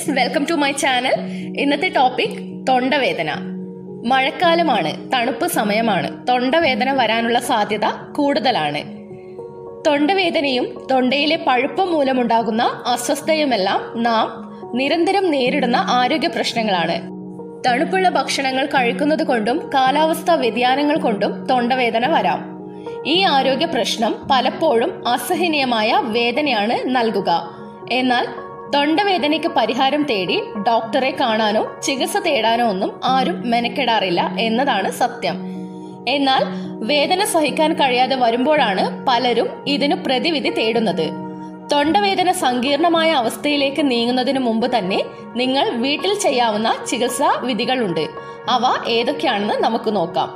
friends welcome to my channel ഇന്നത്തെ topic തൊണ്ടവേദന മഴക്കാലമാണ് തണുപ്പ് സമയമാണ് തൊണ്ടവേദന വരാനുള്ള സാധ്യത കൂടുതലാണ് തൊണ്ടവേദനയും തൊണ്ടയിലെ പഴുപ്പ് മൂലമുണ്ടാകുന്ന അസ്വസ്ഥയുമെല്ലാം നാം നിരന്തരം നേരിടുന്ന ആരോഗ്യ പ്രശ്നങ്ങളാണ് തണുപ്പുള്ള ഭക്ഷണങ്ങൾ കഴിക്കുന്നത് കൊണ്ടും കാലാവസ്ഥാ വ്യതിയാനങ്ങൾ കൊണ്ടും തൊണ്ടവേദന വരാം ഈ ആരോഗ്യ പ്രശ്നം പലപ്പോഴും അസഹനീയമായ വേദനയാണ് നൽകുക എന്നാൽ തൊണ്ടവേദനയ്ക്ക് പരിഹാരം തേടി ഡോക്ടറെ കാണാനോ ചികിത്സ തേടാനോ ഒന്നും ആരും മെനക്കെടാറില്ല എന്നതാണ് സത്യം എന്നാൽ വേദന സഹിക്കാൻ കഴിയാതെ വരുമ്പോഴാണ് പലരും ഇതിനു പ്രതിവിധി തേടുന്നത് തൊണ്ടവേദന സങ്കീർണമായ അവസ്ഥയിലേക്ക് നീങ്ങുന്നതിന് മുമ്പ് തന്നെ നിങ്ങൾ വീട്ടിൽ ചെയ്യാവുന്ന ചികിത്സാ വിധികളുണ്ട് അവ ഏതൊക്കെയാണെന്ന് നമുക്ക് നോക്കാം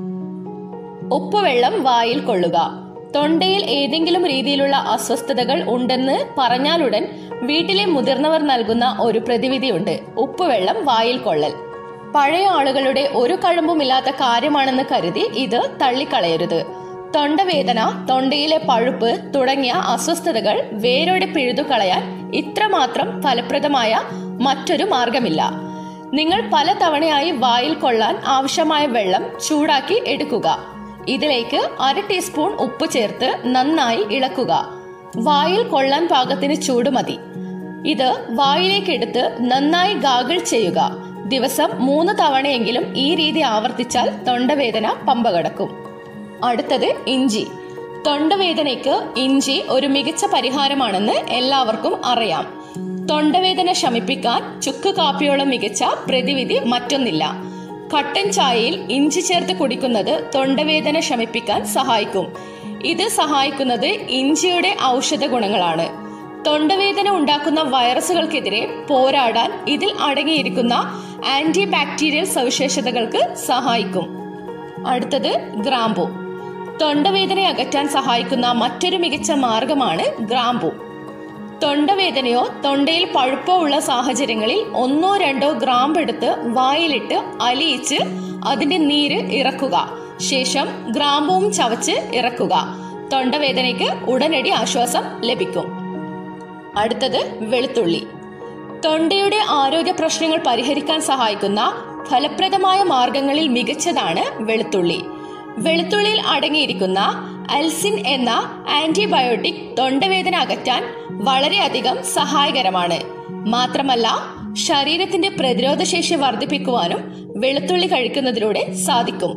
ഉപ്പുവെള്ളം വായിൽ കൊള്ളുക തൊണ്ടയിൽ ഏതെങ്കിലും രീതിയിലുള്ള അസ്വസ്ഥതകൾ ഉണ്ടെന്ന് പറഞ്ഞാലുടൻ വീട്ടിലെ മുതിർന്നവർ നൽകുന്ന ഒരു പ്രതിവിധിയുണ്ട് ഉപ്പുവെള്ളം വായിൽ കൊള്ളൽ പഴയ ആളുകളുടെ ഒരു കഴമ്പുമില്ലാത്ത കാര്യമാണെന്ന് കരുതി ഇത് തള്ളിക്കളയരുത് തൊണ്ടവേദന തൊണ്ടയിലെ പഴുപ്പ് തുടങ്ങിയ അസ്വസ്ഥതകൾ വേരോടെ പിഴുതു കളയാൻ ഇത്രമാത്രം ഫലപ്രദമായ മറ്റൊരു മാർഗമില്ല നിങ്ങൾ പല തവണയായി വായിൽ കൊള്ളാൻ ആവശ്യമായ വെള്ളം ചൂടാക്കി എടുക്കുക ഇതിലേക്ക് അര ടീസ്പൂൺ ഉപ്പ് ചേർത്ത് നന്നായി ഇളക്കുക വായിൽ കൊള്ളാൻ പാകത്തിന് ചൂട് മതി ഇത് വായിലേക്ക് എടുത്ത് നന്നായി ഗാഗിൾ ചെയ്യുക ദിവസം മൂന്ന് തവണയെങ്കിലും ഈ രീതി ആവർത്തിച്ചാൽ തൊണ്ടവേദന പമ്പ കടക്കും അടുത്തത് ഇഞ്ചി തൊണ്ടവേദനയ്ക്ക് ഇഞ്ചി ഒരു മികച്ച പരിഹാരമാണെന്ന് എല്ലാവർക്കും അറിയാം തൊണ്ടവേദന ശമിപ്പിക്കാൻ ചുക്ക് കാപ്പിയോളം മികച്ച പ്രതിവിധി മറ്റൊന്നില്ല കട്ടൻ ചായയിൽ ഇഞ്ചി ചേർത്ത് കുടിക്കുന്നത് തൊണ്ടവേദന ശമിപ്പിക്കാൻ സഹായിക്കും ഇത് സഹായിക്കുന്നത് ഇഞ്ചിയുടെ ഔഷധ ഗുണങ്ങളാണ് തൊണ്ടവേദന ഉണ്ടാക്കുന്ന വൈറസുകൾക്കെതിരെ പോരാടാൻ ഇതിൽ അടങ്ങിയിരിക്കുന്ന ആന്റി ബാക്ടീരിയൽ സവിശേഷതകൾക്ക് സഹായിക്കും അടുത്തത് ഗ്രാമ്പു തൊണ്ടവേദന അകറ്റാൻ സഹായിക്കുന്ന മറ്റൊരു മികച്ച മാർഗമാണ് ഗ്രാമ്പു തൊണ്ടവേദനയോ തൊണ്ടയിൽ പഴുപ്പോ ഉള്ള സാഹചര്യങ്ങളിൽ ഒന്നോ രണ്ടോ ഗ്രാമ്പ് എടുത്ത് വായിലിട്ട് അലിയിച്ച് അതിന്റെ നീര് ഇറക്കുക ശേഷം ഗ്രാമ്പുവും ചവച്ച് ഇറക്കുക തൊണ്ടവേദനയ്ക്ക് ഉടനടി ആശ്വാസം ലഭിക്കും അടുത്തത് വെളുത്തുള്ളി തൊണ്ടയുടെ ആരോഗ്യ പ്രശ്നങ്ങൾ പരിഹരിക്കാൻ സഹായിക്കുന്ന ഫലപ്രദമായ മാർഗങ്ങളിൽ മികച്ചതാണ് വെളുത്തുള്ളി വെളുത്തുള്ളിയിൽ അടങ്ങിയിരിക്കുന്ന അൽസിൻ എന്ന ആന്റിബയോട്ടിക് തൊണ്ടവേദന അകറ്റാൻ വളരെയധികം സഹായകരമാണ് മാത്രമല്ല ശരീരത്തിന്റെ പ്രതിരോധശേഷി വർദ്ധിപ്പിക്കുവാനും വെളുത്തുള്ളി കഴിക്കുന്നതിലൂടെ സാധിക്കും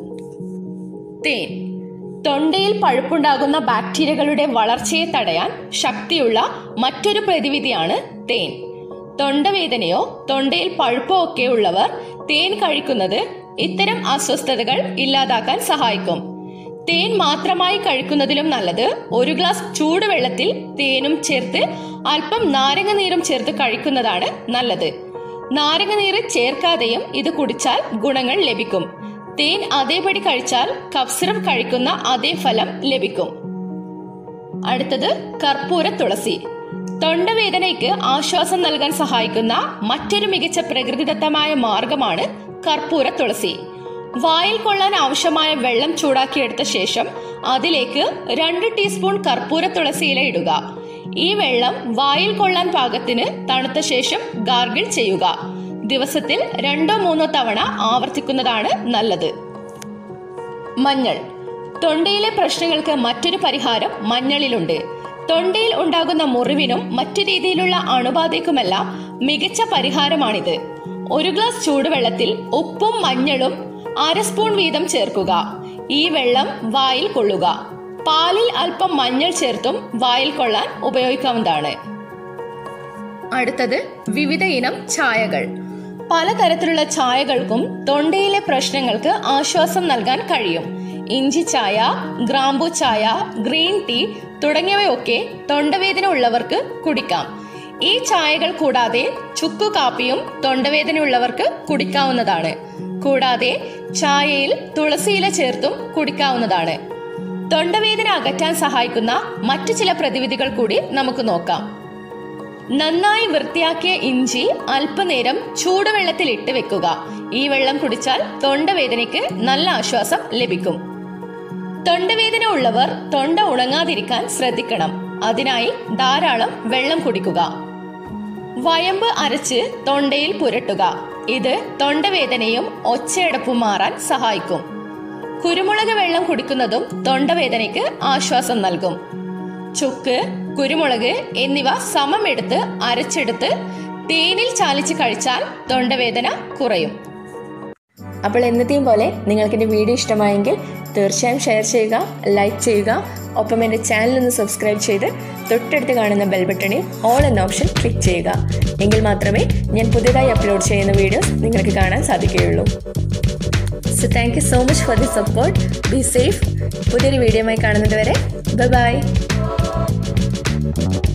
തേൻ തൊണ്ടയിൽ പഴുപ്പുണ്ടാകുന്ന ബാക്ടീരിയകളുടെ വളർച്ചയെ തടയാൻ ശക്തിയുള്ള മറ്റൊരു പ്രതിവിധിയാണ് തേൻ തൊണ്ടവേദനയോ തൊണ്ടയിൽ പഴുപ്പോ ഒക്കെ ഉള്ളവർ തേൻ കഴിക്കുന്നത് ഇത്തരം അസ്വസ്ഥതകൾ ഇല്ലാതാക്കാൻ സഹായിക്കും തേൻ മാത്രമായി കഴിക്കുന്നതിലും നല്ലത് ഒരു ഗ്ലാസ് ചൂടുവെള്ളത്തിൽ തേനും ചേർത്ത് അല്പം നാരങ്ങ നീരും ചേർത്ത് കഴിക്കുന്നതാണ് നല്ലത് നാരങ്ങ നീര് ചേർക്കാതെയും ഇത് കുടിച്ചാൽ ഗുണങ്ങൾ ലഭിക്കും തേൻ അതേപടി കഴിച്ചാൽ കഫ് സിറപ്പ് കഴിക്കുന്ന അതേ ഫലം ലഭിക്കും അടുത്തത് കർപ്പൂര തുളസി തൊണ്ടവേദനയ്ക്ക് ആശ്വാസം നൽകാൻ സഹായിക്കുന്ന മറ്റൊരു മികച്ച പ്രകൃതിദത്തമായ മാർഗമാണ് കർപ്പൂര തുളസി വായിൽ കൊള്ളാൻ ആവശ്യമായ വെള്ളം ചൂടാക്കിയെടുത്ത ശേഷം അതിലേക്ക് രണ്ട് ടീസ്പൂൺ കർപ്പൂര തുളസി ഇല ഇടുക ഈ വെള്ളം വായിൽ കൊള്ളാൻ പാകത്തിന് തണുത്ത ശേഷം ഗാർഗിൾ ചെയ്യുക ദിവസത്തിൽ രണ്ടോ മൂന്നോ തവണ ആവർത്തിക്കുന്നതാണ് നല്ലത് മഞ്ഞൾ തൊണ്ടയിലെ പ്രശ്നങ്ങൾക്ക് മറ്റൊരു പരിഹാരം മഞ്ഞളിലുണ്ട് തൊണ്ടയിൽ ഉണ്ടാകുന്ന മുറിവിനും മറ്റു രീതിയിലുള്ള അണുബാധയ്ക്കുമെല്ലാം മികച്ച പരിഹാരമാണിത് ഒരു ഗ്ലാസ് ചൂടുവെള്ളത്തിൽ ഉപ്പും മഞ്ഞളും അര സ്പൂൺ വീതം ചേർക്കുക ഈ വെള്ളം വായിൽ കൊള്ളുക പാലിൽ അല്പം മഞ്ഞൾ ചേർത്തും വായിൽ കൊള്ളാൻ ഉപയോഗിക്കാവുന്നതാണ് അടുത്തത് വിവിധ ഇനം ചായകൾ പലതരത്തിലുള്ള ചായകൾക്കും തൊണ്ടയിലെ പ്രശ്നങ്ങൾക്ക് ആശ്വാസം നൽകാൻ കഴിയും ഇഞ്ചി ചായ ഗ്രാമ്പു ചായ ഗ്രീൻ ടീ തുടങ്ങിയവയൊക്കെ തൊണ്ടവേദന ഉള്ളവർക്ക് കുടിക്കാം ഈ ചായകൾ കൂടാതെ ചുക്കു കാപ്പിയും തൊണ്ടവേദന ഉള്ളവർക്ക് കുടിക്കാവുന്നതാണ് കൂടാതെ ചായയിൽ തുളസിയില ചേർത്തും കുടിക്കാവുന്നതാണ് തൊണ്ടവേദന അകറ്റാൻ സഹായിക്കുന്ന മറ്റു ചില പ്രതിവിധികൾ കൂടി നമുക്ക് നോക്കാം നന്നായി വൃത്തിയാക്കിയ ഇഞ്ചി അല്പനേരം ചൂടുവെള്ളത്തിൽ ഇട്ട് വെക്കുക ഈ വെള്ളം കുടിച്ചാൽ തൊണ്ടവേദനയ്ക്ക് നല്ല ആശ്വാസം ലഭിക്കും തൊണ്ടവേദന ഉള്ളവർ തൊണ്ട ഉണങ്ങാതിരിക്കാൻ ശ്രദ്ധിക്കണം അതിനായി ധാരാളം വെള്ളം കുടിക്കുക വയമ്പ് അരച്ച് തൊണ്ടയിൽ പുരട്ടുക ഇത് തൊണ്ടവേദനയും ഒച്ചയടപ്പും മാറാൻ സഹായിക്കും കുരുമുളക് വെള്ളം കുടിക്കുന്നതും തൊണ്ടവേദനയ്ക്ക് ആശ്വാസം നൽകും ചുക്ക് കുരുമുളക് എന്നിവ സമമെടുത്ത് അരച്ചെടുത്ത് തേനിൽ ചാലിച്ച് കഴിച്ചാൽ തൊണ്ടവേദന കുറയും അപ്പോൾ എന്നത്തെയും പോലെ നിങ്ങൾക്ക് എൻ്റെ വീഡിയോ ഇഷ്ടമായെങ്കിൽ തീർച്ചയായും ഷെയർ ചെയ്യുക ലൈക്ക് ചെയ്യുക ഒപ്പം എൻ്റെ ചാനൽ ഒന്ന് സബ്സ്ക്രൈബ് ചെയ്ത് തൊട്ടടുത്ത് കാണുന്ന ബെൽ ബട്ടണിൽ ഓൾ എന്ന ഓപ്ഷൻ ക്ലിക്ക് ചെയ്യുക എങ്കിൽ മാത്രമേ ഞാൻ പുതിയതായി അപ്ലോഡ് ചെയ്യുന്ന വീഡിയോസ് നിങ്ങൾക്ക് കാണാൻ സാധിക്കുകയുള്ളൂ so thank you so much for the support be safe പുതിയൊരു വീഡിയോയുമായി കാണുന്നത് വരെ ബൈ